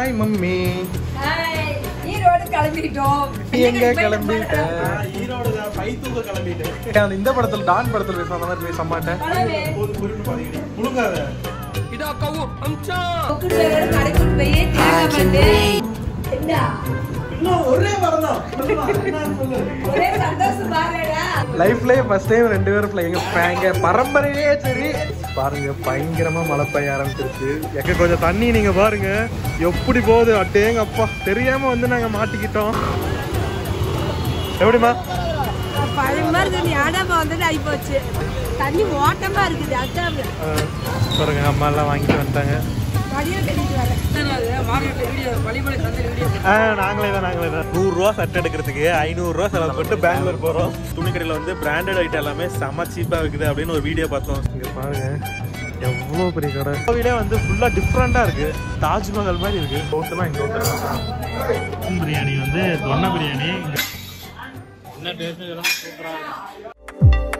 Hi mummy hi, Erode கிளம்பிட்டோம் எங்க கிளம்பிட்ட ஈரோடு தான் பை தூக்க கிளம்பிட்டேன் இந்த படத்துல டான் படத்துல பேசுற அந்த மாதிரி பேச மாட்டேன் பழவே. போது பொறுப்பு பாருங்க முழுங்காத கொக்குடு வேற கடைக்குள்ள போய் தேங்காய் பண்ணு. என்ன? இன்னும் ஒரே மரம் தான் என்னன்னு சொல்லு ஒரே சந்தோஷம் பாருடா. லைஃப்லயே ஃபர்ஸ்ட் டைம் ரெண்டு பேரும் flying. எங்க பரம்பரையிலே சரி பாருங்க பயங்கரமா மழை பெய்ய ஆரம்பிச்சிருச்சு எங்க கொஞ்சம் தண்ணி நீங்க பாருங்க எப்படி போகுது அட்டேங்க அப்பா தெரியாம வந்து நாங்க மாட்டிக்கிட்டோம் எப்படிமா பழமா இருக்கு நீ ஆடாம வந்துட்டு ஆயிப்போச்சு தண்ணி ஓட்டமா இருக்குது அதான் அஹ், பாருங்க அம்மா எல்லாம் வாங்கிட்டு வந்துட்டாங்க வடியில கட்டிட்டு வரேன் ஆ நாங்களே தான் நாங்களே தான் நூறுரூவா சட்டை எடுக்கிறதுக்கு ஐநூறுரூவா செலவு பண்ணிட்டு பெங்களூர் போகிறோம் துணிக்கடையில் வந்து பிராண்டட் ஐட்டம் எல்லாமே செம்ம சீப்பாக இருக்குது அப்படின்னு ஒரு வீடியோ பார்த்தோம் இங்கே பாருங்க எவ்வளோ பெரிய கடை கோவிலே வந்து ஃபுல்லாக டிஃப்ரெண்ட்டாக இருக்குது தாஜ்மஹால் மாதிரி இருக்குது ஹோட்டலாம் இங்கே ஹோட்டல் பிரியாணி வந்து தொன்ன பிரியாணி என்ன டேஸ்ட் சூப்பராக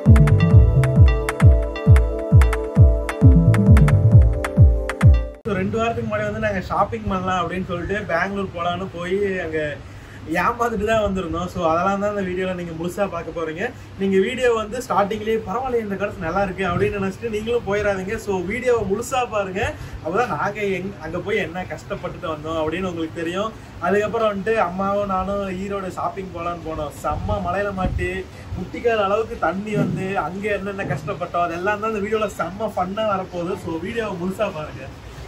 So, ரெண்டு வாரத்துக்கு முன்னாடி வந்து நாங்கள் ஷாப்பிங் பண்ணலாம் அப்படின்னு சொல்லிட்டு பெங்களூர் போகலான்னு போய் அங்கே ஏமாந்துட்டு தான் வந்திருந்தோம் ஸோ அதெல்லாம் தான் இந்த வீடியோவில் நீங்கள் முழுசாக பார்க்க போகிறீங்க நீங்கள் வீடியோ வந்து ஸ்டார்டிங்லேயே பரவாயில்ல இந்த கடை நல்லா இருக்கு அப்படின்னு நினச்சிட்டு நீங்களும் போயிடாதீங்க ஸோ வீடியோவை முழுசாக பாருங்க அப்போதான் நாங்கள் எங் அங்கே போய் என்ன கஷ்டப்பட்டுட்டு வந்தோம் அப்படின்னு உங்களுக்கு தெரியும் அதுக்கப்புறம் வந்துட்டு அம்மாவும் நானும் ஈரோடு ஷாப்பிங் போகலான்னு போனோம் செம்ம மலையில மாட்டி முட்டிக்காத அளவுக்கு தண்ணி வந்து அங்கே என்னென்ன கஷ்டப்பட்டோம் அதெல்லாம் தான் இந்த வீடியோவில் செம்ம ஃபன்னாக வரப்போகுது ஸோ வீடியோவை முழுசாக பாருங்க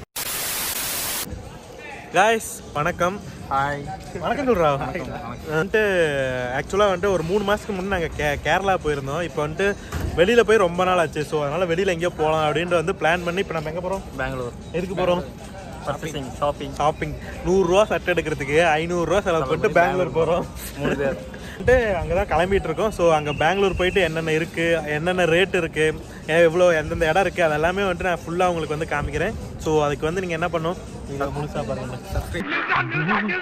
காய்ஸ் வணக்கம் ஹாய் வணக்கம் சொல்றா வந்துட்டு ஆக்சுவலாக வந்துட்டு ஒரு மூணு மாதத்துக்கு முன்னே நாங்கள் கே கேரளா போயிருந்தோம் இப்போ வந்துட்டு வெளியில் போய் ரொம்ப நாள் ஆச்சு ஸோ அதனால் வெளியில் எங்கேயோ போகலாம் அப்படின்ட்டு வந்து பிளான் பண்ணி இப்போ நம்ம எங்கே போகிறோம் பெங்களூர் எதுக்கு போகிறோம் பர்ச்சேசிங் ஷாப்பிங் ஷாப்பிங் நூறுரூவா சட்டை எடுக்கிறதுக்கு ஐநூறுரூவா செலவு பண்ணிட்டு பெங்களூர் போகிறோம் மூணு பேர் வந்துட்டு அங்கே தான் கிளம்பிட்டு இருக்கோம் ஸோ அங்கே பெங்களூர் போயிட்டு என்னென்ன இருக்குது என்னென்ன ரேட் இருக்குது எவ்வளோ எந்தெந்த இடம் இருக்குது அது எல்லாமே வந்துட்டு நான் ஃபுல்லாக உங்களுக்கு வந்து காமிக்கிறேன் ஸோ அதுக்கு வந்து நீங்கள் என்ன பண்ணும் நீங்கள் முழுசாக பாருங்க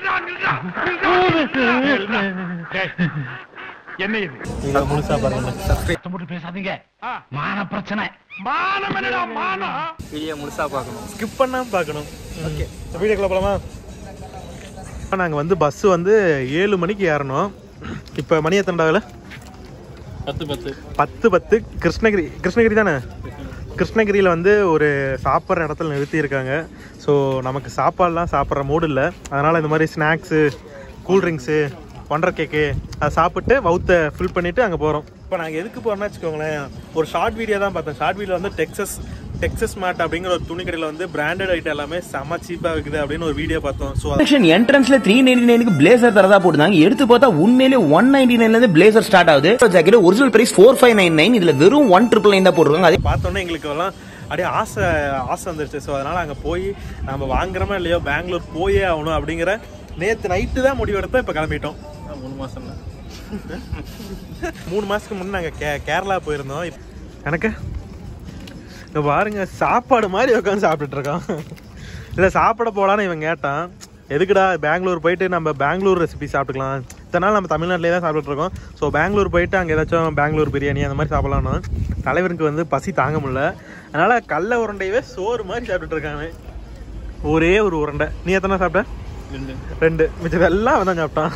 என்ன இது நீங்கள் முழுசாக பாருங்க போட்டு பேசாதீங்க மான பிரச்சனை வீடியோ முழுசா பார்க்கணும் ஸ்கிப் பண்ணாமல் பார்க்கணும் ஓகே வீடியோக்குள்ள போகலாமா நாங்கள் வந்து பஸ்ஸு வந்து ஏழு மணிக்கு ஏறணும் இப்போ மணி எத்தனை ஆகல பத்து பத்து பத்து பத்து கிருஷ்ணகிரி கிருஷ்ணகிரி தானே கிருஷ்ணகிரியில் வந்து ஒரு சாப்பிட்ற இடத்துல நிறுத்தியிருக்காங்க ஸோ நமக்கு சாப்பாடுலாம் சாப்பிட்ற மூடு இல்லை அதனால் இந்த மாதிரி ஸ்நாக்ஸு கூல்ட்ரிங்க்ஸு ஒன்றரை கேக்கு அதை சாப்பிட்டு வவுத்தை ஃபில் பண்ணிவிட்டு அங்கே போகிறோம் இப்போ நாங்கள் எதுக்கு போகிறோம்னு வச்சுக்கோங்களேன் ஒரு ஷார்ட் வீடியோ தான் பார்த்தேன் ஷார்ட் வீடியோ வந்து டெக்ஸஸ் டெக்ஸஸ் மார்ட் அப்படிங்கிற ஒரு துணிக்கடையில் வந்து பிராண்டட் ஐட்டம் எல்லாமே செம்ம சீப்பாக இருக்குது அப்படின்னு ஒரு வீடியோ பார்த்தோம் ஸோ செக்ஷன் என்ட்ரன்ஸ்ல த்ரீ நைன்டி நைனுக்கு பிளேசர் தரதா போட்டுருந்தாங்க எடுத்து பார்த்தா உண்மையிலே ஒன் நைன்டி நைன்ல இருந்து பிளேசர் ஸ்டார்ட் ஆகுது jacket original price four five nine nine இதுல வெறும் ஒன் ட்ரிபிள் நைன் தான் போட்டுருக்காங்க அதே பார்த்தோன்னே எங்களுக்கு எல்லாம் அப்படியே ஆசை ஆசை வந்துருச்சு ஸோ அதனால் அங்கே போய் நம்ம வாங்குறோமா இல்லையோ பெங்களூர் போயே ஆகணும் அப்படிங்கிற நேற்று நைட்டு தான் முடிவெடுத்தோம் இப்போ கிளம்பிட்டோம் மூணு மாசம் மூணு மாதத்துக்கு முன்னே நாங்கள் கே கேரளா போயிருந்தோம் இப்ப- எனக்கு இங்க பாருங்க சாப்பாடு மாதிரி உட்காந்து சாப்பிட்டுட்டு இருக்கான் இல்லை சாப்பிட போகலான்னு இவன் கேட்டான் எதுக்குடா பெங்களூர் போயிட்டு நம்ம பெங்களூர் ரெசிபி சாப்பிட்டுக்கலாம் இத்தனை நாள் நம்ம தமிழ்நாட்டிலே தான் சாப்பிட்டுட்டு இருக்கோம் ஸோ பெங்களூர் போயிட்டு அங்கே ஏதாச்சும் பெங்களூர் பிரியாணி அந்த மாதிரி சாப்பிடலாம்னு தலைவருக்கு வந்து பசி தாங்க முடியல அதனால கடல உருண்டையவே சோறு மாதிரி சாப்பிட்டுட்டு இருக்காங்க ஒரே ஒரு உருண்டை நீ எத்தனை சாப்பிட்ட ரெண்டு ரெண்டு மிச்சம் எல்லாம் அவன் தான் சாப்பிட்டான்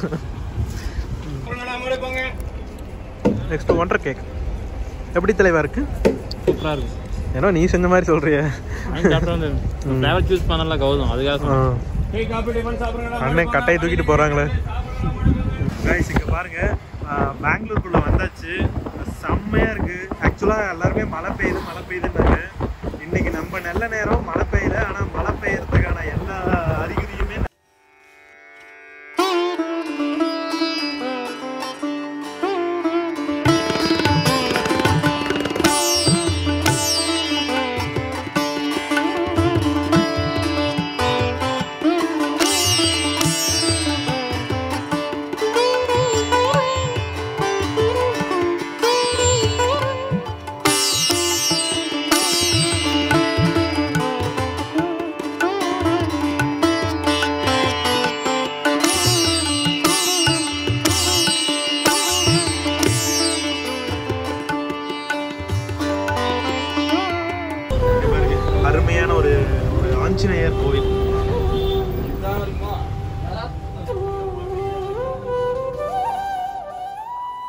நெக்ஸ்ட் ஒன்றரை கேக் எப்படி தலைவா இருக்கு சூப்பரா இருக்கும் ஏன்னா நீ செஞ்ச மாதிரி சொல்றிய வாங்கி சாப்பிட்டு வந்து ஃபிளேவர் சூஸ் பண்ணல கௌதம் அதுக்காக சொன்னேன். அண்ணன் கட்டையை தூக்கிட்டு போறாங்களே கைஸ் இங்க பாருங்க ஆஹ், பெங்களூருக்குள்ள வந்தாச்சு செம்மையா இருக்கு ஆக்சுவலா எல்லாருமே மழை பெய்யுது மழை பெய்யுதுன்னாங்க இன்னைக்கு நம்ம நல்ல நேரம் மழை பெய்யுது ஆனா மழை பெய்யறதுக்கான எல்லா அறிகுறியுமே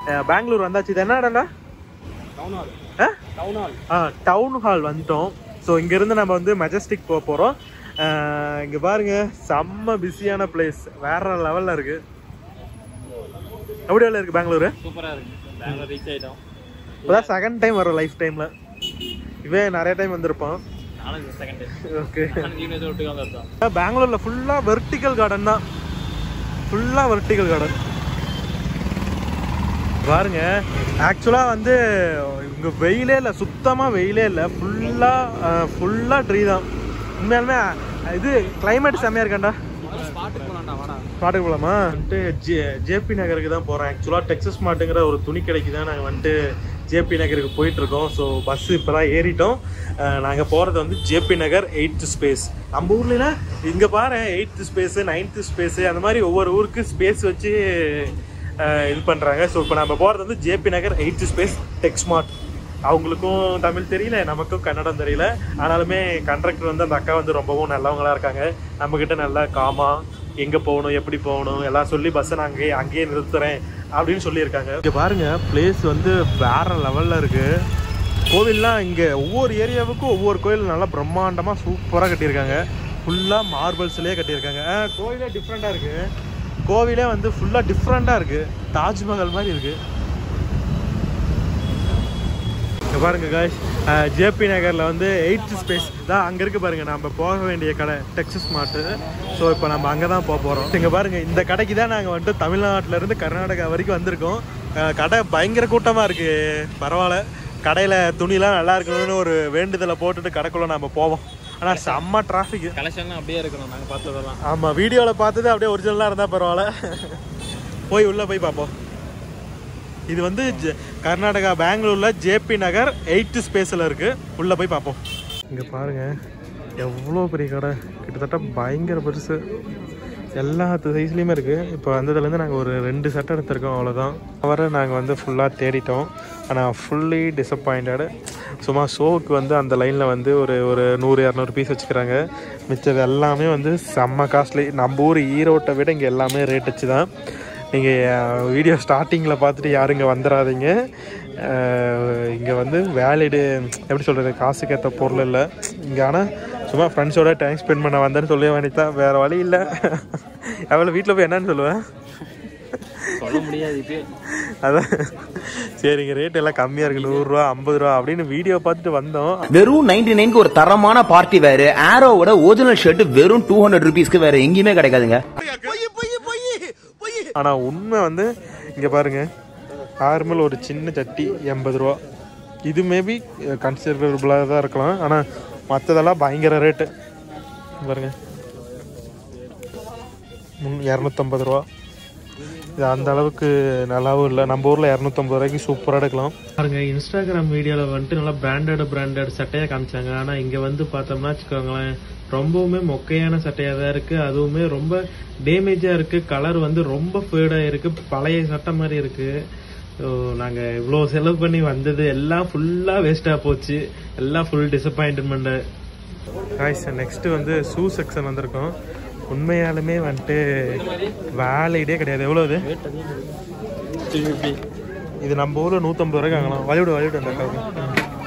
அஹ், பெங்களூர் வந்தாச்சு இது என்ன இடம்டா ஆ டவுன் ஹால் வந்துட்டோம் ஸோ இங்கேருந்து நம்ம வந்து மெஜஸ்டிக் போக போகிறோம் இங்கே பாருங்க செம்ம பிஸியான பிளேஸ் வேற லெவலில் இருக்கு எப்படி இருக்கு பெங்களூரு சூப்பரா இருக்கு பெங்களூர் ரீச் ஆயிட்டோம் இப்போதான் செகண்ட் டைம் வரும் லைஃப் டைமில் இவன் நிறைய டைம் வந்திருப்பான் நாளைக்கு செகண்ட் டே ஓகே யூனிவர்ஸ் விட்டு வந்தோம் பெங்களூர்ல ஃபுல்லா வெர்டிக்கல் கார்டன் தான் ஃபுல்லா வெர்டிக்கல் கார்டன் பாருங்க ஆக்சுவலா வந்து இங்க வெயிலே இல்லை சுத்தமா வெயிலே இல்லை ஃபுல்லா ஃபுல்லா ட்ரீ தான் உண்மையாலுமே இது கிளைமேட் செம்மையா இருக்காண்டா ஸ்பாட்டுக்கு போலாம்டா வாடா ஸ்பாட்டுக்கு போகலாமா வந்துட்டு ஜே ஜேபி நகருக்கு தான் போகிறோம் ஆக்சுவலாக டெக்ஸஸ் மார்ட்டுங்கிற ஒரு துணி கடைக்கு தான் நாங்கள் வந்துட்டு ஜேபி நகருக்கு போயிட்டு இருக்கோம் ஸோ பஸ் இப்போ தான் ஏறிட்டோம் நாங்கள் போகிறது வந்து ஜேபி நகர் எயித்து ஸ்பேஸ் நம்ம ஊர்லலாம் இங்கே பாரு எயித்து ஸ்பேஸு நைன்த்து ஸ்பேஸு அந்த மாதிரி ஒவ்வொரு ஊருக்கு ஸ்பேஸ் வச்சு அஹ், இது பண்ணுறாங்க ஸோ இப்போ நம்ம போகிறது வந்து JP Nagar eighth space Texmart அவங்களுக்கும் தமிழ் தெரியல நமக்கும் கன்னடம் தெரியல ஆனாலுமே கண்ட்ரக்டர் வந்து அந்த அக்கா வந்து ரொம்பவும் நல்லவங்களா இருக்காங்க நம்மக்கிட்ட நல்லா காமா எங்கே போகணும் எப்படி போகணும் எல்லாம் சொல்லி பஸ்ஸை நான் அங்கேயே அங்கேயே நிறுத்துறேன் அப்படின்னு சொல்லியிருக்காங்க இங்கே பாருங்க பிளேஸ் வந்து வேற லெவலில் இருக்கு கோவில்லாம் இங்கே ஒவ்வொரு ஏரியாவுக்கும் ஒவ்வொரு கோயில் நல்லா பிரம்மாண்டமாக சூப்பராக கட்டியிருக்காங்க ஃபுல்லாக மார்பிள்ஸ்லேயே கட்டியிருக்காங்க ஆ, கோவிலே டிஃப்ரெண்ட்டாக இருக்குது கோவிலே வந்து ஃபுல்லாக டிஃப்ரெண்ட்டாக இருக்குது தாஜ்மஹால் மாதிரி இருக்குது இங்க பாருங்க காய்ஸ் ஜேபி நகரில் வந்து எயிட் ஸ்பேஸ் தான் அங்கே இருக்கு பாருங்க நம்ம போக வேண்டிய கடை டெக்ஸஸ் மார்ட்டு ஸோ இப்போ நம்ம அங்கே தான் போக போகிறோம் இங்கே பாருங்க இந்த கடைக்கு தான் நாங்கள் வந்துட்டு தமிழ்நாட்டுல இருந்து கர்நாடகா வரைக்கும் வந்திருக்கோம் அஹ், கடை பயங்கர கூட்டமாக இருக்கு பரவாயில்ல கடையில் துணிலாம் நல்லா இருக்கணும்னு ஒரு வேண்டுதலை போட்டுட்டு கடைக்குள்ளே நம்ம போவோம் ஆனால் செம்ம டிராஃபிக் கலெக்ஷன்லாம் அப்படியே இருக்கணும் நாங்க பார்த்ததெல்லாம் ஆமாம் வீடியோவில் பார்த்தது அப்படியே ஒரிஜினலாக இருந்தால் பரவாயில்ல போய் உள்ளே போய் பார்ப்போம் இது வந்து ஜ- கர்நாடகா பெங்களூரில் ஜேபி நகர் எயித்து ஸ்பேஸில் இருக்குது உள்ளே போய் பார்ப்போம் இங்கே பாருங்கள் எவ்வளோ பெரிய கடை கிட்டத்தட்ட பயங்கர பெருசு எல்லா சைஸ்லேயுமே இருக்குது இப்போ வந்ததுலேருந்து நாங்கள் ஒரு ரெண்டு சட்டை எடுத்திருக்கோம் அவ்வளோதான் வர நாங்கள் வந்து ஃபுல்லாக தேடிட்டோம் ஆனால் ஃபுல்லி டிசப்பாயிண்டடு சும்மா ஷோவுக்கு வந்து அந்த லைனில் வந்து ஒரு ஒரு நூறு இரநூறு பீஸ் வச்சுக்கிறாங்க மிச்சது எல்லாமே வந்து செம்ம காஸ்ட்லி நம்ம ஊர் ஈரோட்டை விட இங்கே எல்லாமே ரேட் வச்சு தான் நீங்கள் வீடியோ ஸ்டார்டிங்கில் பார்த்துட்டு யாரும் இங்கே வந்துடாதீங்க இங்கே வந்து வேலிடு எப்படி சொல்கிறது காசுக்கு ஏற்ற பொருள் இல்லை இங்கே ஆனால் சும்மா ஃப்ரெண்ட்ஸோட டைம் ஸ்பெண்ட் பண்ண வந்தேன்னு சொல்ல வேண்டியதான் வேறு வழி இல்லை எவ்வளோ வீட்டில் போய் என்னன்னு சொல்லுவேன் சொல்ல முடியாது இப்போ அதான் சரிங்க ரேட் எல்லாம் கம்மியாக இருக்குது நூறுரூவா ஐம்பது ரூபா அப்படின்னு வீடியோ பார்த்துட்டு வந்தோம் வெறும் நைன்டி நைன்க்கு ஒரு தரமான பார்ட்டி வேறு ஆரோவோட ஒரிஜினல் ஷர்ட் வெறும் டூ ஹண்ட்ரட் ருபீஸ்க்கு வேற எங்கேயுமே கிடைக்காதுங்க ஆனால் உண்மை வந்து இங்கே பாருங்க நார்மல் ஒரு சின்ன சட்டி எண்பது ரூபா இது மேபி கன்சிடரபுளாக தான் இருக்கலாம் ஆனால் மற்றதெல்லாம் பயங்கர ரேட்டு பாருங்க முன் இரநூத்தம்பது ரூபா இது அந்த அளவுக்கு நல்லாவும் இல்லை நம்ம ஊரில் இரநூத்தம்பது ரூபாய்க்கு சூப்பராக எடுக்கலாம் பாருங்க இன்ஸ்டாகிராம் வீடியோவில் வந்துட்டு நல்லா பிராண்டட் பிராண்டட் சட்டையாக காமிச்சாங்க ஆனால் இங்கே வந்து பார்த்தோம்னா வச்சுக்கோங்களேன் ரொம்பவுமே மொக்கையான சட்டையாக தான் இருக்குது அதுவுமே ரொம்ப டேமேஜாக இருக்குது கலர் வந்து ரொம்ப ஃபேடாக இருக்குது பழைய சட்டை மாதிரி இருக்குது ஸோ நாங்கள் இவ்வளோ செலவு பண்ணி வந்தது எல்லாம் ஃபுல்லாக வேஸ்ட்டாக போச்சு எல்லாம் ஃபுல் டிசப்பாயின்மெண்ட்டு காய்ஸ் நெக்ஸ்ட் வந்து ஷூ செக்ஷன் வந்திருக்கோம் உண்மையாலுமே வந்துட்டு வேலையிடே கிடையாது எவ்வளோ இது இது நம்ம ஊர்ல நூற்றம்பது ரூபாய்க்கு வாங்கலாம் வழிவிடு வழிவிடு அந்த அக்காவுக்கு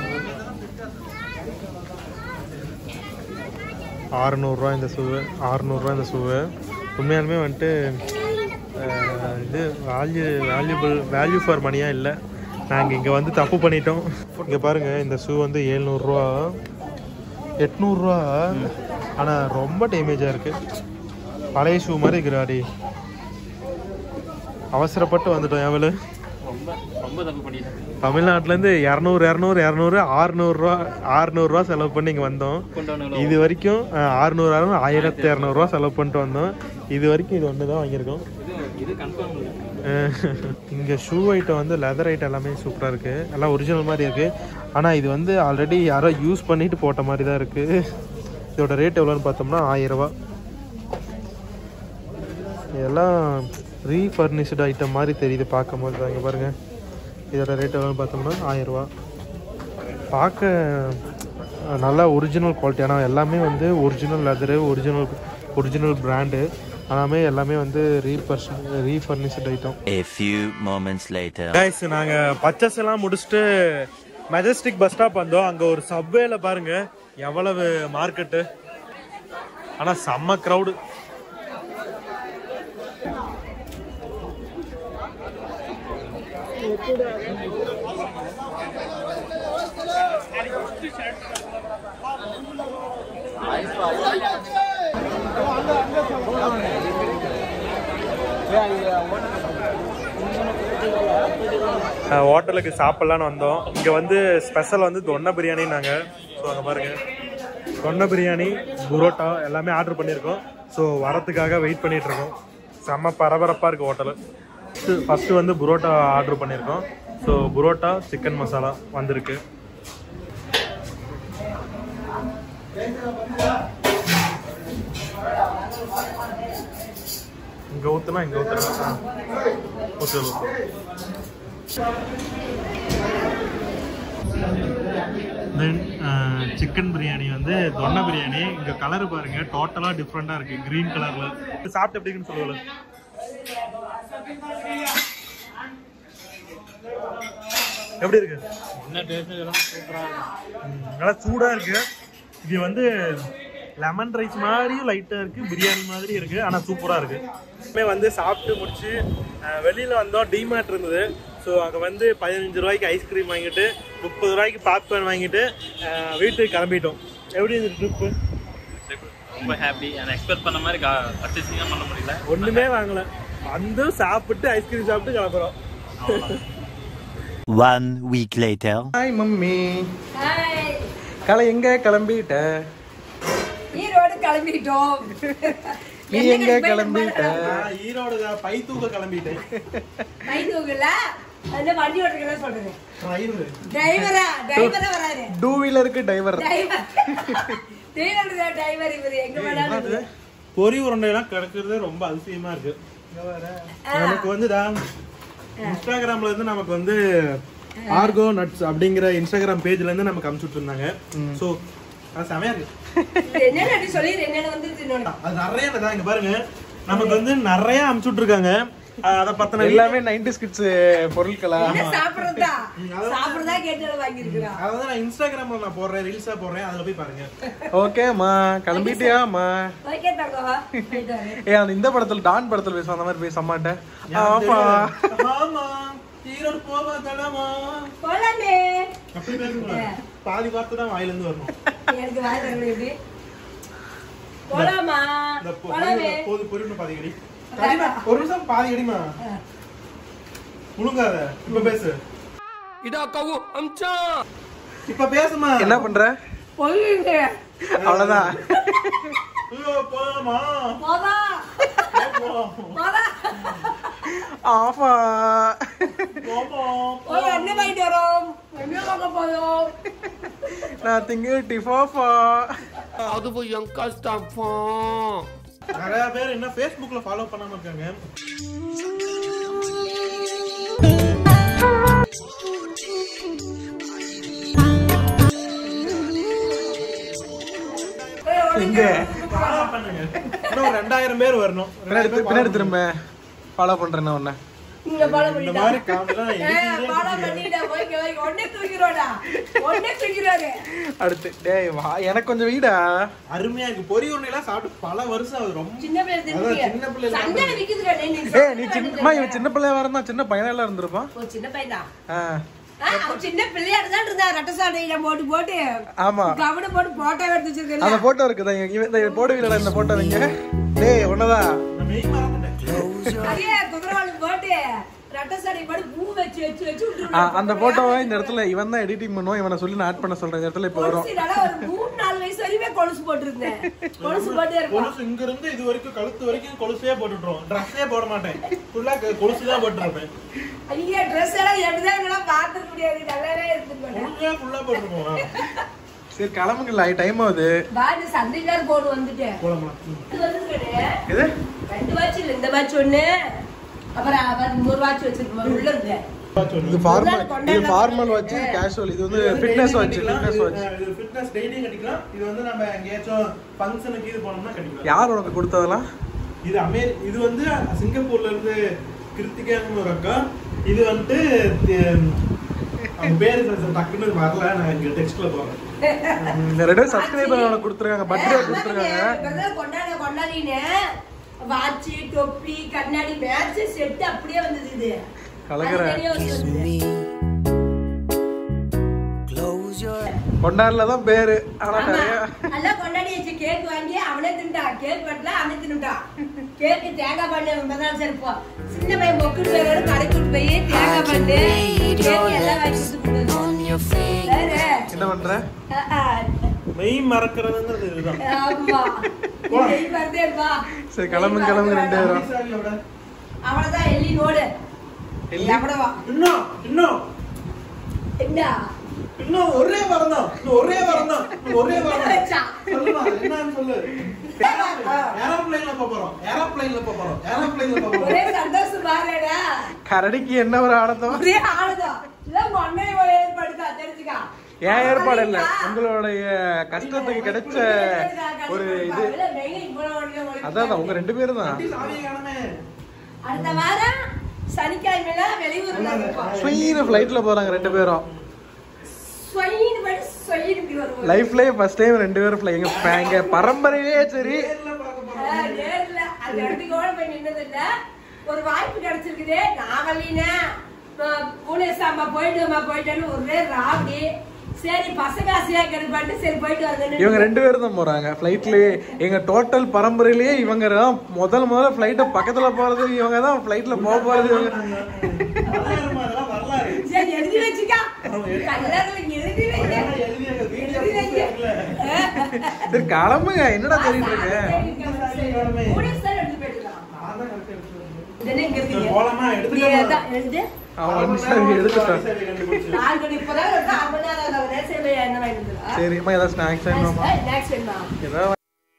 ஆறுநூறுரூவா இந்த ஷூவு ஆறுநூறுரூவா இந்த ஷூவு உண்மையாலுமே வந்துட்டு அஹ், இது வேல்யூ வேல்யூபிள் வேல்யூ ஃபார் மணியாக இல்லை நாங்கள் இங்கே வந்து தப்பு பண்ணிட்டோம் இங்கே பாருங்கள் இந்த ஷூ வந்து ஏழ்நூறுரூவா எட்நூறுரூவா ஆனால் ரொம்ப டேமேஜாக இருக்குது பழைய ஷூ மாதிரி இருக்கிறாடி அவசரப்பட்டு வந்துட்டோம் எவ்வளோ ரொம்ப ரொம்ப தப்பு பண்ணிட்டேன் தமிழ்நாட்டிலேருந்து இரநூறு இரநூறு இரநூறு ஆறுநூறுரூவா ஆறுநூறுரூவா செலவு பண்ணி இங்கே வந்தோம் கொண்டு வந்து இது வரைக்கும் அஹ், ஆறுநூறு அறுநூறு ஆயிரத்தி இரநூறுவா செலவு பண்ணிட்டு வந்தோம் இது வரைக்கும் இது ஒன்று தான் வாங்கியிருக்கோம் இது இது கன்ஃபார்ம் இல்லை இங்கே ஷூ ஐட்டம் வந்து லெதர் ஐட்டம் எல்லாமே சூப்பராக இருக்குது எல்லாம் ஒரிஜினல் மாதிரி இருக்குது ஆனால் இது வந்து ஆல்ரெடி யாரோ யூஸ் பண்ணிட்டு போட்ட மாதிரி தான் இருக்குது இதோட ரேட் எவ்வளோன்னு பார்த்தோம்னா ஆயிரரூபா இதெல்லாம் ரீஃபர்னிஷ்டு ஐட்டம் மாதிரி தெரியுது பார்க்கும் போது இங்கே பாருங்கள் இதோட ரேட் எவ்வளோன்னு பார்த்தோம்னா ஆயிரரூபா பார்க்க அஹ், நல்லா ஒரிஜினல் குவாலிட்டி ஆனால் எல்லாமே வந்து original leather original original brand எல்லாமே எல்லாமே வந்து ரீபர்ஷன் refurnished item A few moments later. Guys நாங்க பர்ச்சேஸ் எல்லாம் முடிச்சுட்டு மெஜஸ்டிக் பஸ் ஸ்டாப் வந்தோம் அங்க ஒரு சப்வேல பாருங்க எவ்வளவு மார்க்கெட்டு ஆனா செம்ம க்ரௌடு ஹோட்டலுக்கு சாப்பிட்லான்னு வந்தோம் இங்கே வந்து ஸ்பெஷல் வந்து தொன்ன பிரியாணி நாங்கள் ஸோ அங்கே பாருங்க தொன்ன பிரியாணி புரோட்டா எல்லாமே ஆர்டர் பண்ணியிருக்கோம் ஸோ வரத்துக்காக வெயிட் பண்ணிட்டு இருக்கோம் செம்ம பரபரப்பாக இருக்குது ஹோட்டலு ஃபஸ்ட்டு வந்து புரோட்டா ஆர்டர் பண்ணியிருக்கோம் ஸோ புரோட்டா சிக்கன் மசாலா வந்திருக்கு இங்கே ஊற்றுனா இங்கே ஊற்றுறா ஊற்று ஊற்று தென் சிக்கன் பிரியாணி வந்து தொன்ன பிரியாணி இங்க கலர் பாருங்க டோட்டலா டிஃப்ரெண்டா இருக்கு கிரீன் கலர்ல சாப்பிட்டு எப்படி இருக்குன்னு சொல்லுவல எப்படி இருக்கு என்ன டேஸ்ட் இதெல்லாம் சூப்பரா இருக்கும் ம், நல்லா சூடா இருக்கு இது வந்து லெமன் ரைஸ் மாதிரியும் லைட்டா இருக்கு பிரியாணி மாதிரி இருக்கு ஆனா சூப்பரா இருக்கு எல்லாமே வந்து சாப்பிட்டு முடிச்சு அஹ், வெளியில வந்தோம் டிமார்ட் இருந்தது ஸோ அங்கே வந்து பதினஞ்சு ரூபாய்க்கு ஐஸ்கிரீம் வாங்கிட்டு முப்பது ரூபாய்க்கு பாப்கார்ன் வாங்கிட்டு அஹ், வீட்டுக்கு கிளம்பிட்டோம் எப்படி இருந்துச்சு ட்ரிப்பு ரொம்ப ஹாப்பி நான் எக்ஸ்பெக்ட் பண்ண மாதிரி பர்ச்சேசிங்காக பண்ண முடியல ஒண்ணுமே வாங்கல வந்து சாப்பிட்டு ஐஸ்கிரீம் சாப்பிட்டு கிளம்புறோம் One week later. Hi mummy hi Kalai எங்க கிளம்பிட்ட ஈரோடு கிளம்பிட்டோம் நீ எங்க கிளம்பிட்ட ஈரோடு பை தூக்க கிளம்பிட்டேன் மைதூங்கல அந்த வண்டி ஓட்டுறதுல சொல்றேன் டிரைவர் டிரைவரா டிரைவரா வராரு டூ வீலருக்கு டிரைவர் டிரைவர் டிரைவர் டிரைவர் இவர் எங்க வேணாலும் பொறி உருண்டையெல்லாம் கிடக்குறது ரொம்ப அதிசயமா இருக்கு நமக்கு வந்து இன்ஸ்டாகிராம்ல இருந்து நமக்கு வந்து ஆர்கோ நட்ஸ் அப்படிங்கிற இன்ஸ்டாகிராம் பேஜ்ல இருந்து நமக்கு அனுப்பிச்சுட்டு இருந்தாங்க ஸோ அது செமையா இருக்கு என்னென்ன அப்படி சொல்லி என்னென்ன வந்து தின்னோம் அது நிறைய தான் இங்க பாருங்க நமக்கு வந்து நிறைய அனுப்பிச்சுட்டு இருக்காங்க அஹ் அதை பத்தின எல்லாமே நைன்டி ஸ்கிட்ஸ் பொருட்களா என்ன சாப்பிடுறதா சாப்பிடுறதா கேட்டு வாங்கி இருக்கிறான் அதாவது நான் இன்ஸ்டாகிராம்ல நான் போடுறேன் ரீல்ஸா போடுறேன் அதுல போய் பாருங்க ஓகேம்மா கிளம்பிட்டியாம்மா ஓகே தங்கம் போயிட்டு வரேன். ஏ அந்த இந்த படத்துல டான் படத்துல பேசும் அந்த மாதிரி பேச மாட்டேன் ஆமா ஆமா ஈரோடு போவாதலாமா போலாமே அப்படி பேசுங்களா பாதி வார்த்தை தான் வாயில இருந்து வரணும் எனக்கு வாய் தரணும் எப்படி போலாமா இந்த பொ- போலாமே போது பொருள் பாதி அடி கடிமா, ஒரு நிமிஷம் பாதி அடிமா முழுங்காத இப்ப பேசு இப்ப பேசுமா என்ன பண்ற போயிங்க அவ்வளவுதான் ஐயோ, போலாமா போதா போலாம். போதா ஆஃபா போலாம். போய் என்ன வாங்கிட்டு வரோம் என்ன வாங்க போதும் நான் திங்கு டிஃபாஃபா நிறைய பேர் என்ன Facebookல ஃபாலோ பண்ணாம இருக்காங்க எங்க ஃபாலோ பண்ணுங்க இன்னும் ஒரு ரெண்டாயிரம் பேர் வரணும் பின்னாடி திரு- பின்னாடி திரும்ப ஃபாலோ பண்றேன்னு ஒண்ணு இங்க பாலம் இந்த பண்ணிட்டா மாதிரி காமெடிலாம் editing-லயே பாலம் பண்ணிட்டா போய்க்க போய்க்க ஒன்னே தூக்கிறோடா ஒன்னே தூக்கிறாரு அடுத்து டேய் வா எனக்கு கொஞ்சம் வீடா அருமையா இருக்கு பொரி உருண்டையெல்லாம் சாப்பிட்டு பல வருஷம் ஆகுது ரொம்ப சின்ன பிள்ளை அதான் சின்ன பிள்ளை தின்னு சந்தை விக்குதுடா நீ நீ ஏ நீ சின்ன இவன் சின்ன பிள்ளையா வரந்தா சின்ன பையனா இருந்திருப்பான் ஓ சின்ன பையன் தான் ஆ, அவன் சின்ன பிள்ளையாடு தான் இருந்தா ரட்ட சாடையில போட்டு போட்டு ஆமா கவனம் போட்டு போட்டோ எடுத்து வச்சிருக்கல அந்த போட்டோ இருக்குதா இங்க இவன் இந்த போடுவீங்களா இந்த போட்டோ வைங்க டேய் ஒன்னதான் நான் மெய் மறந்துட்டேன் அதே குதிரவாளி போட்டு ரட்ட சாடை போட்டு பூ வச்சு வச்சு வச்சு ஆ, விட்டுருக்கான் அந்த போட்டோவை இந்த இடத்துல இவன் தான் எடிட்டிங் பண்ணுவான் இவனை சொல்லி நான் ஆட் பண்ண சொல்றேன் இந்த இடத்துல இப்ப வரும் கொலுசு நல்லா ஒரு மூணு நாலு வயசு வரையுமே கொலுசு போட்டிருந்தேன் கொலுசு போட்டே இருப்பான் கொலுசு இங்க இருந்து இது வரைக்கும் கழுத்து வரைக்கும் கொலுசே போட்டுட்டுருவோம் ட்ரெஸ்ஸே போட மாட்டேன் ஃபுல்லா கொலுசு தான் போட்டுருப்பேன் ஐயா ட்ரெஸ் எல்லாம் எப்படிதான் இதெல்லாம் பார்த்துக்க முடியாது நல்லாவே இருந்துட்டு ஃபுல்லா ஃபுல்லா போட்டுருப்போம் சரி கிளம்புங்களா டைம் ஆகுது பாரு சந்தைக்கார் போன் வந்துட்டு போலாமா இது வந்துருக்கே இது ரெண்டு வாட்ச் இல்ல இந்த வாட்ச் ஒண்ணு அப்புறம் அவர் இன்னொரு வாட்ச் வச்சிருக்கோம் உள்ள இருந்து இது ஃபார்மல் இது ஃபார்மல் வாட்ச் இது கேஷுவல் இது வந்து ஃபிட்னஸ் வாட்ச் ஃபிட்னஸ் வாட்ச் இது ஃபிட்னஸ் டெய்லி கட்டிக்கலாம் இது வந்து நம்ம எங்கேயாச்சும் ஃபங்க்ஷனுக்கு இது போனோம்னா கட்டிக்கலாம் யார் உனக்கு கொடுத்ததெல்லாம் இது அமெரி இது வந்து சிங்கப்பூர்ல இருந்து கிருத்திகான்னு ஒரு அக்கா இது வந்துட்டு தி- அவங்க பேரு எனக்கு டக்குன்னு வரல நான் இங்க டெக்ஸ்ட்ல போறேன் இந்த ரெண்டு சப்ஸ்கிரைபர் அவனுக்கு கொடுத்துருக்காங்க பர்த்டே கொடுத்துருக்காங்க இப்பதான் கொண்டாட கொண்டாடினே வாட்ச் தொப்பி கண்ணாடி மேட்ச் செட் அப்படியே வந்தது இது கலக்குற. அது தனியா வந்தது. கொண்டாடல தான் பேரு ஆனா ஆமா. நிறைய எல்லாம் கொண்டாடி வச்சு கேக் வாங்கி அவனே தின்ட்டான் கேக் வெட்டல அவனே தின்னுட்டான் கேக்கு தேங்காய் பண்ணு பதினாலு சேர்ப்போம் சின்ன பையன் பொக்குட்டு போய் கடைக்கு போய் தேங்காய் பண்ணு கேக் எல்லாம் வாங்கி கொடுத்து வேற என்ன பண்ற அஹ், அஹ். மெய் மறக்கிறதுங்கிறது இதுதான் ஆமா நீ வருதே இருப்பா சரி கிளம்புங்க கிளம்புங்க ரெண்டு பேரும் அவ்வளவுதான் எள்ளி நோடு எள்ளி? எவ்வளவா இன்னும் இன்னும் என்ன இன்னும் ஒரே வாரம் தான் இன்னும் ஒரே வாரம் தான் இன்னும் ஒரே வாரம் தான் வச்சா? சொல்லுமா என்னன்னு சொல்லு ஏரோப்ளைன்ல போறோம் ஏரோப்ளைன்ல போறோம் ஏரோப்ளைன்ல போறோம் ஒரே சந்தோஷம் பாருடா கரடிக்கு என்ன ஒரு ஆனந்தம் ஒரே ஆளுதான் இதான் மண்ணை ஏற்படுத்தா தெரிஞ்சுக்கா ஏன் ஏற்பாடு இல்ல உங்களுடைய கஷ்டத்துக்கு கிடைச்ச ஒரு இது அதான் உங்க ரெண்டு பேரும் தான் சாவியை காணுமே அடுத்த வாரம் சனிக்கிழமையில வெளியூர்ல இருப்போம் ஸ்வீன ஃப்ளைட்ல போறாங்க ரெண்டு பேரும் சொயின்னு படி சொயின்னு இப்படி வருவோம் லைஃப்லயே ஃபர்ஸ்ட் டைம் ரெண்டு பேரும் fly- எங்க fa- எங்க பரம்பரையிலேயே சரி ஆஹ் நேர்ல அந்த இடத்துக்கு கூட போய் நின்னது இல்ல ஒரு வாய்ப்பு கிடைச்சிருக்குது நான் வரலினா பூனேஸ் அம்மா போயிட்டு அம்மா போயிட்டேன்னு ஒரே ராவடி சரி பசங்க ஆசையா கிடைப்பாட்டு சரி போயிட்டு வந்து இவங்க ரெண்டு பேரும் தான் போறாங்க ஃப்ளைட்லயே எங்க டோட்டல் பரம்பரையிலேயே இவங்க தான் முதல் முதல்ல ஃப்ளைட்ட பக்கத்துல போறது இவங்க தான் ஃப்ளைட்ல போக போறது இவங்க வரலாறுமா, அதெல்லாம் வரலாறு சரி எழுதி வச்சுக்கா கல்யாணம் எழுதி வைக்க அதெல்லாம் எழுதி எங்க வீடியோ எழுதி வைக்க இருக்குல்ல. சரி கிளம்புங்க என்னடா தெரியுது பூனேஸ் தான் எடுத்து போயிட்டுலாம் நான் தான் correct ஆ எடுத்துட்டு வந்தேன். இதெல்லாம் இங்க சரி, இருக்கீங்க போலாமா நீ எடுத்துக்கலாமா? அதான் எழுது அவன் வந்து சரி எடுத்துட்டான் சரி, கண்டுபிடிச்சு. நாலு மணி இப்பதான் ஒரு அரை மணி நேரம் ஆகுது. சரி, என்ன வாங்கிட்டு வந்துடலாம். சரிம்மா ஏதாவது ஸ்நாக்ஸ் வேணுமா Next வேணுமா? ஏதாவது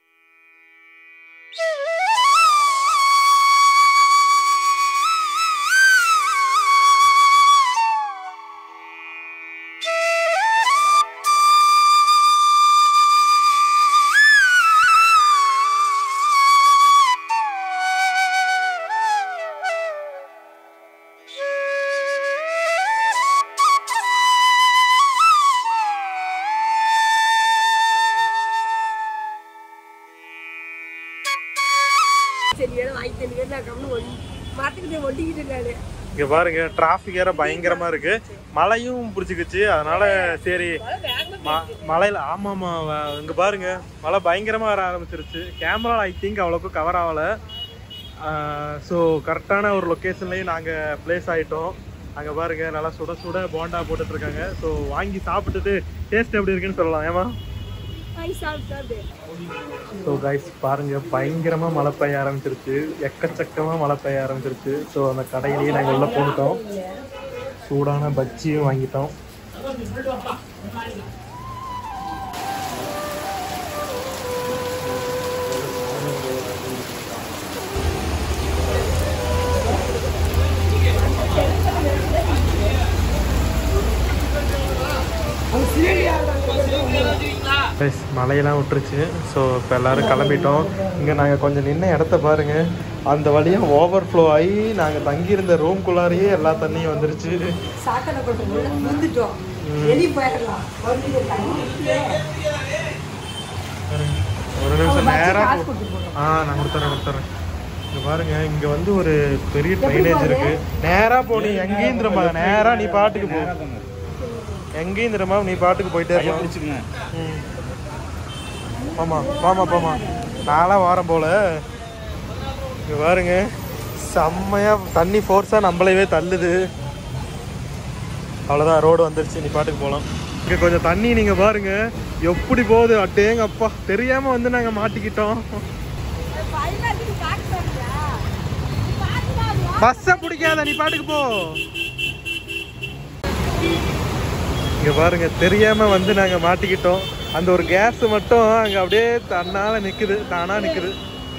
சரி, வேணும் வாங்கி தருங்க. நான் கம்முனு ஒண்டி- மரத்துக்கிட்ட ஒட்டிக்கிட்டு இருக்காரு. இங்க பாருங்க டிராபிக் வேற பயங்கரமா இருக்கு மழையும் பிடிச்சிக்கிச்சு அதனால சரி ம- மழையில ஆமாமா வ- இங்க பாருங்க மழை பயங்கரமா வர ஆரம்பிச்சிருச்சு கேமரா ஐ திங்க் அவ்வளோக்கும் கவர் ஆகல ஸோ கரெக்டான ஒரு லொக்கேஷன்லயும் நாங்க பிளேஸ் ஆயிட்டோம் அங்க பாருங்க நல்லா சுட சுட போண்டா போட்டுட்டு இருக்காங்க ஸோ வாங்கி சாப்பிட்டுட்டு டேஸ்ட் எப்படி இருக்குன்னு சொல்லலாம் ஏமா வாங்கி சாப்பிட்டு சாப்பிடு. ஸோ கைஸ் பாருங்க பயங்கரமா மழை பெய்ய ஆரம்பிச்சிருச்சு எக்கச்சக்கமா மழை பெய்ய ஆரம்பிச்சிருச்சு ஸோ அந்த கடையிலேயே நாங்கள் உள்ள போட்டுட்டோம் சூடான பஜ்ஜியும் வாங்கிட்டோம் Guys, மழையெல்லாம் விட்டுருச்சு ஸோ இப்போ எல்லாரும் கிளம்பிட்டோம் இங்கே நாங்கள் கொஞ்சம் நின்ன இடத்த பாருங்க அந்த வழியாக ஓவர் ஃப்ளோ ஆகி நாங்கள் தங்கியிருந்த ரூம்குள்ளாரையே எல்லா தண்ணியும் வந்துருச்சு சாக்கடை கொண்டு உள்ள விழுந்துட்டோம். வெளிய போயிடலாம். வந்து தண்ணி இருக்கே. ஒரு நிமிஷம் அவங்க நேராக காசு கொடுத்து போறோம். ஆ நான் கொடுத்துறேன் கொடுத்துறேன் இங்க பாருங்க இங்க வந்து ஒரு பெரிய ட்ரைனேஜ் இருக்கு நேரா போ நீ எங்கேயும் திரும்ப நேரா நீ பாட்டுக்கு போ எங்கேயும் திரும்ப நீ பாட்டுக்கு போயிட்டே இருக்கலாம் ம். ஆமா போமா போமா நான்லாம் வாரம் போல இங்க பாருங்க செம்மையா தண்ணி ஃபோர்ஸா நம்மளவே தள்ளுது அவ்வளோதான் ரோடு வந்துருச்சு நீ பாட்டுக்கு போகலாம் இங்க கொஞ்சம் தண்ணி நீங்க பாருங்க எப்படி போகுது அட்டேங்க அப்பா தெரியாம வந்து நாங்க மாட்டிக்கிட்டோம் பயமா இருக்கு, நீ பார்க்க மாட்டியா? நீ பார்த்துடா, அது வா. பஸ்ஸ பிடிக்காத நீ பாட்டுக்கு போ இங்க பாருங்க தெரியாம வந்து நாங்க மாட்டிக்கிட்டோம் அந்த ஒரு கேஸ் மட்டும் அங்க அப்படியே தன்னால நிக்குது தானா நிக்குது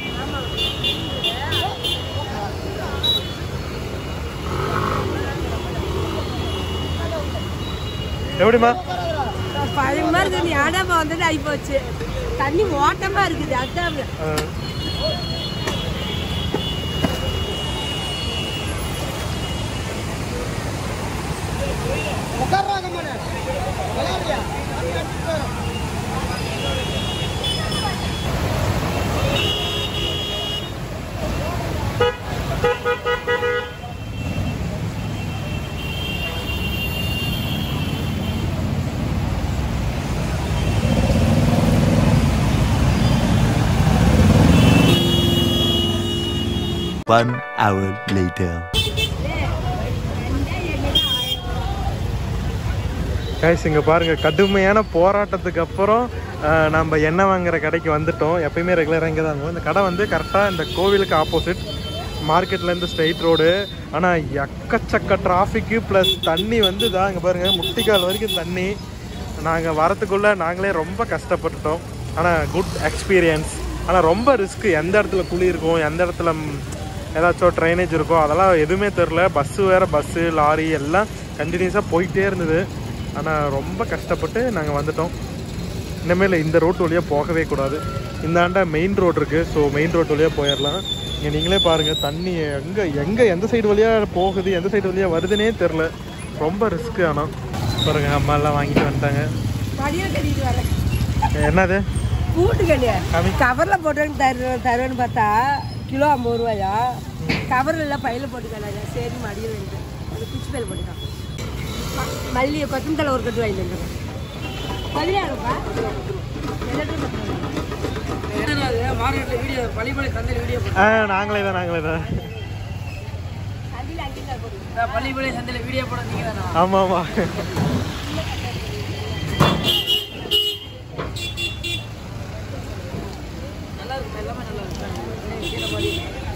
எப்படிமா பயமா இருக்கு நீ ஆடாம வந்துட்டு ஆகி போச்சு தண்ணி ஓட்டமா இருக்குது அதான் ஆ. One hour later. கைஸ் இங்கே பாருங்க கடுமையான போராட்டத்துக்கு அப்புறம் அஹ், நம்ம எண்ணெய் வாங்குற கடைக்கு வந்துட்டோம் எப்பயுமே ரெகுலராக இங்கே தான் வாங்குவோம். இந்த கடை வந்து கரெக்டாக இந்த கோவிலுக்கு ஆப்போசிட் மார்க்கெட்லேருந்து ஸ்ட்ரைட் ரோடு ஆனால் எக்கச்சக்க டிராஃபிக்கு ப்ளஸ் தண்ணி வந்து இதான் இங்கே பாருங்கள் முட்டிக்கால் வரைக்கும் தண்ணி நாங்கள் வரத்துக்குள்ளே நாங்களே ரொம்ப கஷ்டப்பட்டுட்டோம் ஆனால் குட் எக்ஸ்பீரியன்ஸ் ஆனால் ரொம்ப ரிஸ்க்கு எந்த இடத்துல குழி இருக்கும் எந்த இடத்துல ம், ஏதாச்சும் ட்ரைனேஜ் இருக்கும் அதெல்லாம் எதுவுமே தெரில பஸ்ஸு வேறு பஸ்ஸு லாரி எல்லாம் கண்டினியூஸாக போயிட்டே இருந்தது ஆனால் ரொம்ப கஷ்டப்பட்டு நாங்கள் வந்துட்டோம் இனிமேல் இந்த ரோட்டு வழியாக போகவே கூடாது இந்த ஆண்டா மெயின் ரோடு இருக்குது ஸோ மெயின் ரோட்டு வழியாக போயிடலாம் இங்கே நீங்களே பாருங்கள் தண்ணி எங்கே எங்கே எந்த சைடு வழியாக போகுது எந்த சைடு வழியாக வருதுன்னே தெரில ரொம்ப ரிஸ்க்கு ஆனால் பாருங்க அம்மா எல்லாம் வாங்கிட்டு வந்துட்டாங்க மடியில் கட்டிட்டு வரேன் என்னது கூட்டு கண்ணு காமி. கவர்ல போட்டு தரு தருவேன்னு பார்த்தா கிலோ ஐம்பது ரூபாயா கவர்ல எல்லாம் பையில போட்டுக்காங்க சரி மடியில் இருந்து அது குச்சி பையில போட்டுக்கான் ம- மல்லி கொத்தமல்லி தலை ஒரு கட்டு வாங்கிட்டு வந்துடுறேன் கல்யாணம்ப்பா மார்க்கெட்ல வீடியோ பள்ளிப்பள்ளி சந்தையில் வீடியோ ஆ நாங்களே தான் நாங்களே தான் போட்டு பள்ளிப்பள்ளி சந்தையில் வீடியோ போட நீங்க தானா ஆமாம் ஆமாம் நல்லா இருக்கும் எல்லாமே நல்லா இருக்கும் கீழே மாதிரி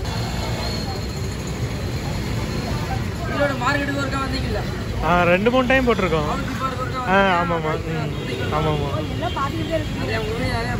ஈரோடு மார்க்கெட்டுக்கு ஒருக்கா வந்தீங்கல்ல ஆ ரெண்டு மூணு டைம் போட்டிருக்கோம் அவருக்கு போகிறது ஒருக்கா ஆ ஆமாம்மா ம் ஆமாம்மா நிறையா ஊரே நிறையா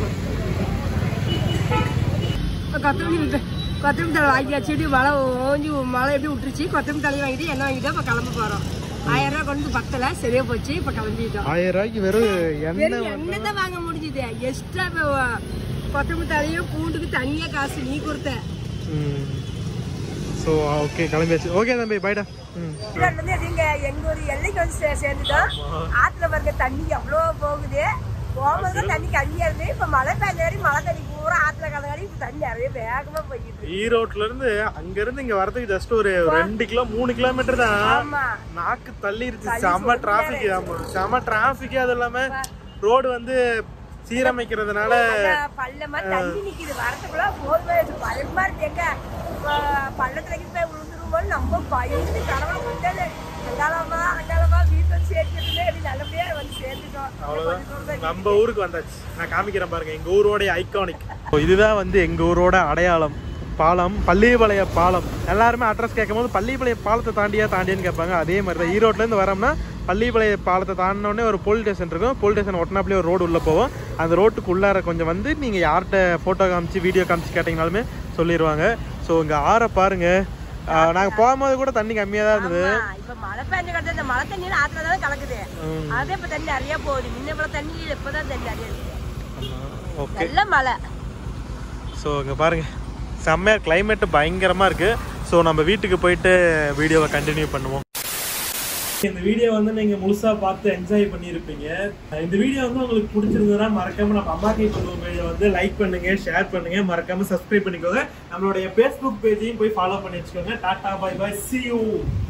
கொத்தமல்லி கொத்தமல்லி தலை வாங்கி வச்சுட்டு மழை ஓஞ்சி மழை எப்படி விட்டுருச்சு கொத்தமல்லி தலை வாங்கிட்டு எண்ணெய் வாங்கிட்டு இப்போ கிளம்ப போகிறோம் ஆயிரம் ரூபா கொண்டு வந்து பத்தல சரியா போச்சு இப்போ கிளம்பிட்டோம் ஆயிரம் ரூபாய்க்கு வெறும் எண்ணெய் வெறும் எண்ணெய் தான் வாங்க முடிஞ்சுது எக்ஸ்ட்ரா கொத்தமல்லி தலையும் பூண்டுக்கு தனியாக காசு நீ கொடுத்த ம் ஸோ ஓகே கிளம்பியாச்சு ஓகே தம்பி பாய்டா ம் தமிழ்நாட்டுல இருந்து எங்க எங்க ஒரு எல்லைக்கு வந்து சே- சேர்ந்துட்டோம் ஆத்துல பாருங்க தண்ணி எவ்வளோ போகுது போகும்போது தண்ணி கம்மியா இருந்து இப்ப மழை பெய்ஞ்ச வரைக்கும் மழை தண்ணி பூரா ஆத்துல கலங்காடி இப்ப தண்ணி நிறைய வேகமா போய்கிட்டு இருக்கு. ஈரோட்ல இருந்து அங்க இருந்து இங்க வரதுக்கு ஜஸ்ட் ஒரு ரெண்டு கிலோ மூணு கிலோமீட்டர் தான் ஆமா நாக்கு தள்ளிருச்சு தள்ளி செம்ம சொல்லிட்டே டிராபிக் ஆமா செம்ம டிராபிக் அது இல்லாம ரோடு வந்து சீரமைக்கிறதுனால அந்த பள்ளமா தண்ணி நிக்குது வரத்துக்குள்ள போதுமே இது பயமா இருக்கு எங்க அஹ் பள்ளத்துல இருந்து போய் விழுந்துருமோன்னு நம்ம பயந்து கடவுளை கொண்டாது அங்காளமா அங்காளமா வீட்டு வந்து சேர்த்துட்டு எப்படி நல்லபடியா வந்து சேர்ந்துட்டோம் அவ்வளவுதான் கொஞ்சம் தூரம் தான் நம்ம ஊருக்கு வந்தாச்சு நான் காமிக்கிறேன் பாருங்க எங்க ஊரோடைய ஐகானிக் இதுதான் வந்து எங்க ஊரோட அடையாளம் பாலம் பள்ளிப்பாளைய பாலம் எல்லாருமே அட்ரஸ் கேட்கும்போது பள்ளிப்பாளைய பாலத்தை தாண்டியா தாண்டியான்னு கேட்பாங்க அதே மாதிரி தான் ஈரோட்ல இருந்து வரோம்னா பள்ளிப்பாளைய பாலத்தை தாண்டினோடனே ஒரு போலீஸ் ஸ்டேஷன் இருக்கும் போலீஸ் ஸ்டேஷன் ஒட்டினாப்லேயே ஒரு ரோடு உள்ள போவோம் அந்த ரோட்டுக்கு உள்ளார கொஞ்சம் வந்து நீங்க யார்கிட்ட போட்டோ காமிச்சு வீடியோ காமிச்சு கேட்டிங்கனாலுமே சொல்லிடுவாங்க ஸோ இங்க ஆற பாருங்க ஆஹ் நாங்க போகும்போது கூட தண்ணி கம்மியா தான் இருந்தது ஆமா, இப்ப மழை பெஞ்ச கடத்த இந்த மழை தண்ணி ஆத்துல தானே கலக்குது ம். அதே இப்ப தண்ணி நிறைய போகுது முன்ன இவ்வளவு தண்ணி இல்ல, இப்பதான் தண்ணி நிறைய இருக்கு ஓகே நல்ல மழை ஸோ இங்கே பாருங்க செம்மையாக கிளைமேட்டு பயங்கரமாக இருக்குது ஸோ நம்ம வீட்டுக்கு போயிட்டு வீடியோவை கண்டினியூ பண்ணுவோம் இந்த வீடியோ வந்து நீங்க முழுசா பார்த்து என்ஜாய் பண்ணியிருப்பீங்க இந்த வீடியோ வந்து உங்களுக்கு பிடிச்சிருந்ததுன்னா மறக்காம நம்ம அம்மா கை சொல்லுவோம் பேஜை வந்து லைக் பண்ணுங்க ஷேர் பண்ணுங்க மறக்காம சப்ஸ்கிரைப் பண்ணிக்கோங்க நம்மளுடைய ஃபேஸ்புக் பேஜையும் போய் ஃபாலோ பண்ணி வச்சுக்கோங்க tata bye bye see you